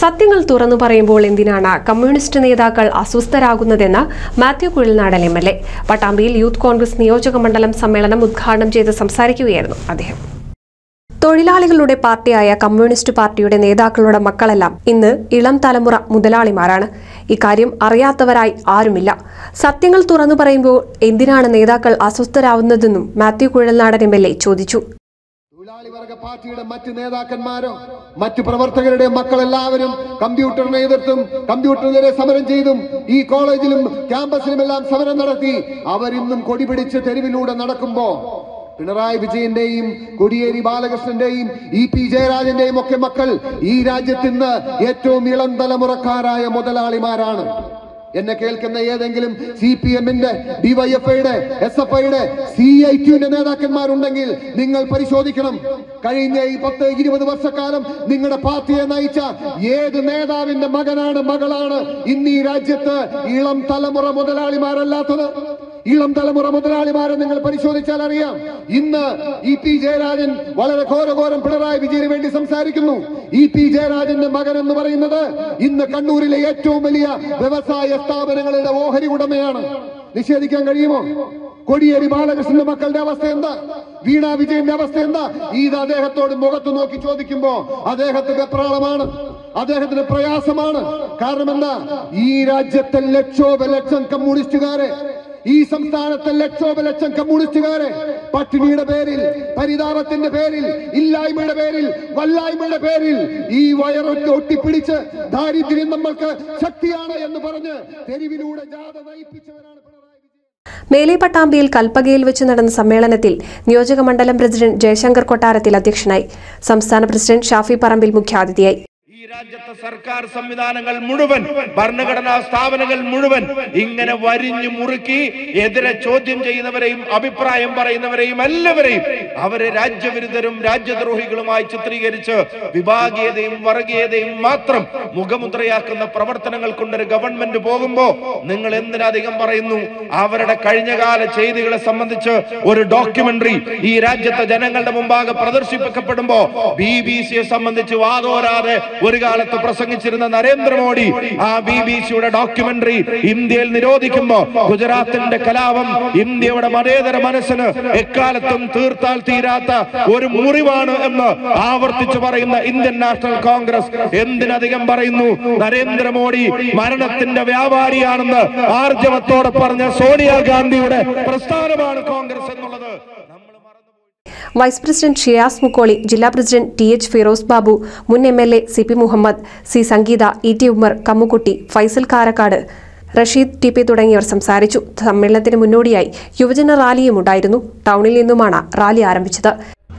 സത്യങ്ങൾ തുറന്നു പറയുമ്പോൾ എന്തിനാണ് കമ്മ്യൂണിസ്റ്റ് നേതാക്കൾ അസ്വസ്ഥരാകുന്നതെന്ന് Mathew Kuzhalnadan M L A പട്ടാമ്പിയിൽ യൂത്ത് കോൺഗ്രസ് നിയോജക മണ്ഡലം സമ്മേളനം ഉദ്ഘാടനം ചെയ്ത് സംസാരിക്കുകയായിരുന്നു അദ്ദേഹം തൊഴിലാളികളുടെ പാർട്ടിയായ കമ്മ്യൂണിസ്റ്റ് പാർട്ടിയുടെ നേതാക്കളുടെ മക്കളെല്ലാം ഇന്ന് ഇളം തലമുറ മുതലാളിമാരാണ് ഇക്കാര്യം അറിയാത്തവരായി ആരുമില്ല സത്യങ്ങൾ തുറന്നു പറയുമ്പോൾ എന്തിനാണ് നേതാക്കൾ അസ്വസ്ഥരാവുന്നതെന്നും Mathew Kuzhalnadan M L A ചോദിച്ചു തൊഴിലാളി വർഗ പാർട്ടിയുടെ മറ്റ് നേതാക്കന്മാരോ മറ്റ് പ്രവർത്തകരുടെ മക്കളെല്ലാവരും കമ്പ്യൂട്ടറിനെ എതിർത്തും കമ്പ്യൂട്ടറിനെതിരെ സമരം ചെയ്തും ഈ കോളേജിലും ക്യാമ്പസിലുമെല്ലാം സമരം നടത്തി അവരിന്നും കൊടി പിടിച്ച് തെരുവിലൂടെ നടക്കുമ്പോ പിണറായി വിജയന്റെയും കോടിയേരി ബാലകൃഷ്ണന്റെയും ഇ പി ജയരാജന്റെയും ഒക്കെ മക്കൾ ഈ രാജ്യത്ത് ഇന്ന് ഏറ്റവും ഇളം തലമുറക്കാരായ മുതലാളിമാരാണ് എന്നെ കേൾക്കുന്ന ഏതെങ്കിലും സി പി എമ്മിന്റെ ഡിവൈഎഫ്ഐയുടെ എസ് എഫ് ഐയുടെ സി ഐ ടിയുടെ നേതാക്കന്മാരുണ്ടെങ്കിൽ നിങ്ങൾ പരിശോധിക്കണം കഴിഞ്ഞ ഈ പത്ത് ഇരുപത് വർഷക്കാലം നിങ്ങളുടെ പാർട്ടിയെ നയിച്ച ഏത് നേതാവിന്റെ മകനാണ് മകളാണ് ഇന്ന് ഈ രാജ്യത്ത് ഇളം തലമുറ മുതലാളിമാരല്ലാത്തത് ഇളം തലമുറ മുതലാളിമാരെ നിങ്ങൾ പരിശോധിച്ചാൽ അറിയാം ഇന്ന് ഇ പി ജയരാജൻ വളരെ ഘോരഘോരം പിണറായി വിജയന് വേണ്ടി സംസാരിക്കുന്നു ഇ പി ജയരാജന്റെ മകൻ എന്ന് പറയുന്നത് ഇന്ന് കണ്ണൂരിലെ ഏറ്റവും വലിയ വ്യവസായ സ്ഥാപനങ്ങളുടെ ഓഹരി ഉടമയാണ് നിഷേധിക്കാൻ കഴിയുമോ കോടിയേരി ബാലകൃഷ്ണന്റെ മക്കളുടെ അവസ്ഥ എന്താ വീണ വിജയന്റെ അവസ്ഥ എന്താ ഇത് അദ്ദേഹത്തോട് മുഖത്ത് നോക്കി ചോദിക്കുമ്പോ അദ്ദേഹത്തിന് വെപ്രാളമാണ് അദ്ദേഹത്തിന് പ്രയാസമാണ് കാരണം എന്താ ഈ രാജ്യത്തെ ലക്ഷോപലക്ഷം കമ്മ്യൂണിസ്റ്റുകാരെ ഈ സംസ്ഥാനത്തെ ലക്ഷോപലക്ഷം കമ്മ്യൂണിസ്റ്റുകാരെ പട്ടിണിയുടെ പേരിൽ പരിതാപത്തിന്റെ പേരിൽ ഇല്ലായ്മയുടെ പേരിൽ വല്ലായ്മയുടെ പേരിൽ ഈ വയറൊക്കെ ഒട്ടിപ്പിടിച്ച് ദാരിദ്ര്യം നമ്മൾക്ക് ശക്തിയാണ് എന്ന് പറഞ്ഞ് തെരുവിലൂടെ ജാഥ നയിപ്പിച്ചവരാണ് പിണറായി വിജയൻ മേലെ പട്ടാമ്പിയിൽ കൽപ്പകയിൽ വെച്ച് നടന്ന സമ്മേളനത്തിൽ നിയോജക മണ്ഡലം പ്രസിഡന്റ് ജയശങ്കർ കൊട്ടാരത്തിൽ അധ്യക്ഷനായി സംസ്ഥാന പ്രസിഡന്റ് ഷാഫി പറമ്പിൽ മുഖ്യാതിഥിയായി ഈ രാജ്യത്തെ സർക്കാർ സംവിധാനങ്ങൾ മുഴുവൻ ഭരണഘടനാ സ്ഥാപനങ്ങൾ മുഴുവൻ ഇങ്ങനെ വരിഞ്ഞു മുറുക്കി എതിരെ ചോദ്യം ചെയ്യുന്നവരെയും അഭിപ്രായം പറയുന്നവരെയും എല്ലാവരെയും അവരെ രാജ്യവിരുദ്ധരും രാജ്യദ്രോഹികളുമായി ചിത്രീകരിച്ച് വിഭാഗീയതയും വർഗീയതയും മാത്രം മുഖമുദ്രയാക്കുന്ന പ്രവർത്തനങ്ങൾ കൊണ്ടൊരു ഗവൺമെന്റ് പോകുമ്പോ നിങ്ങൾ എന്തിനധികം പറയുന്നു അവരുടെ കഴിഞ്ഞകാല ചെയ്തികളെ സംബന്ധിച്ച് ഒരു ഡോക്യുമെന്ററി ഈ രാജ്യത്തെ ജനങ്ങളുടെ മുമ്പാകെ പ്രദർശിപ്പിക്കപ്പെടുമ്പോ ബി ബി സിയെ സംബന്ധിച്ച് വാതോരാതെ ഒരു കാലത്ത് പ്രസംഗിച്ചിരുന്ന നരേന്ദ്രമോദി ആ ബി ബി സിയുടെ ഡോക്യുമെന്ററി ഇന്ത്യയിൽ നിരോധിക്കുമ്പോ ഗുജറാത്തിന്റെ കലാപം ഇന്ത്യയുടെ മതേതര മനസ്സിന് എക്കാലത്തും തീർത്താൽ തീരാത്ത ഒരു മുറിവാണ് എന്ന് ആവർത്തിച്ചു പറയുന്ന ഇന്ത്യൻ നാഷണൽ കോൺഗ്രസ് എന്തിനധികം പറയുന്നു നരേന്ദ്രമോദി മരണത്തിന്റെ വ്യാപാരിയാണെന്ന് ആർജവത്തോടെ പറഞ്ഞ സോണിയാഗാന്ധിയുടെ പ്രസ്ഥാനമാണ് കോൺഗ്രസ് എന്നുള്ളത് നമ്മൾ മറന്നു വൈസ് പ്രസിഡന്റ് ഷിയാസ് മുക്കോളി ജില്ലാ president T H Firoz Babu മുൻ M L A C P Muhammad C Sangeetha E T Umar Kammukutty Faisal Karakkad Rasheed T P തുടങ്ങിയവർ സംസാരിച്ചു സമ്മേളനത്തിന് മുന്നോടിയായി യുവജന റാലിയും ഉണ്ടായിരുന്നു ടൗണിൽ നിന്നുമാണ് റാലി ആരംഭിച്ചത്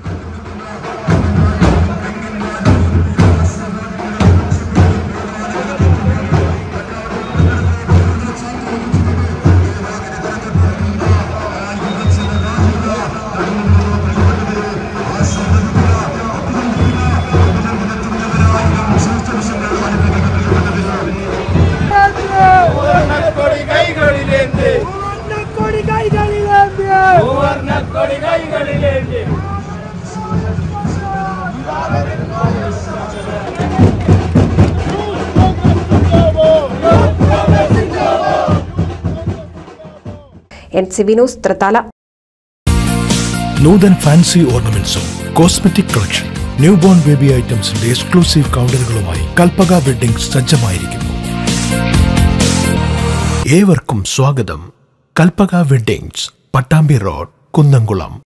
സുവർണ്ണക്കൊടി കൈകളിലേന്ത് കൊടി കൈകളിലേന്ത് സുവർണ്ണക്കൊടി കൈകളിലേന്ത് N C Vinos Thrithala Noothan fancy ഓർണമെന്റ്സും cosmetic collection new born baby ഐറ്റംസിന്റെ എക്സ്ക്ലൂസീവ് കൗണ്ടറുകളുമായി കൽപ്പക വെഡിംഗ് സജ്ജമായിരിക്കുന്നു ഏവർക്കും സ്വാഗതം കൽപ്പക വെഡിങ്സ് പട്ടാമ്പി റോഡ് കുന്നംകുളം